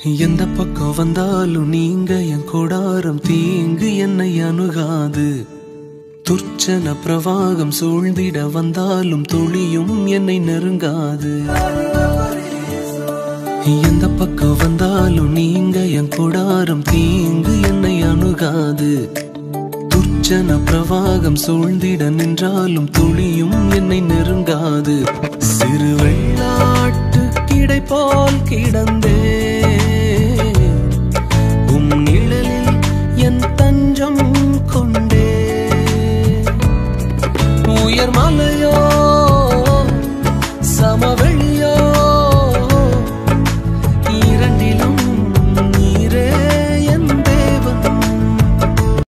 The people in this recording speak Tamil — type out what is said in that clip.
எந்த பக்கம் வந்தாலும் நீங்க என் கொடாரம் தீங்கு என்னை அணுகாது துர்ச்சன பிரவாகம் சூழ்ந்திட வந்தாலும் துளியும் என்னை நெருங்காது எந்த பக்கம் வந்தாலும் நீங்க என் கொடாரம் தீங்கு என்னை அணுகாது துர்ச்சன பிரவாகம் சூழ்ந்திட நின்றாலும் துளியும் என்னை நெருங்காது சிறு வெள்ளாட்டு கிடை போல் கிடந்தே உம் நிழ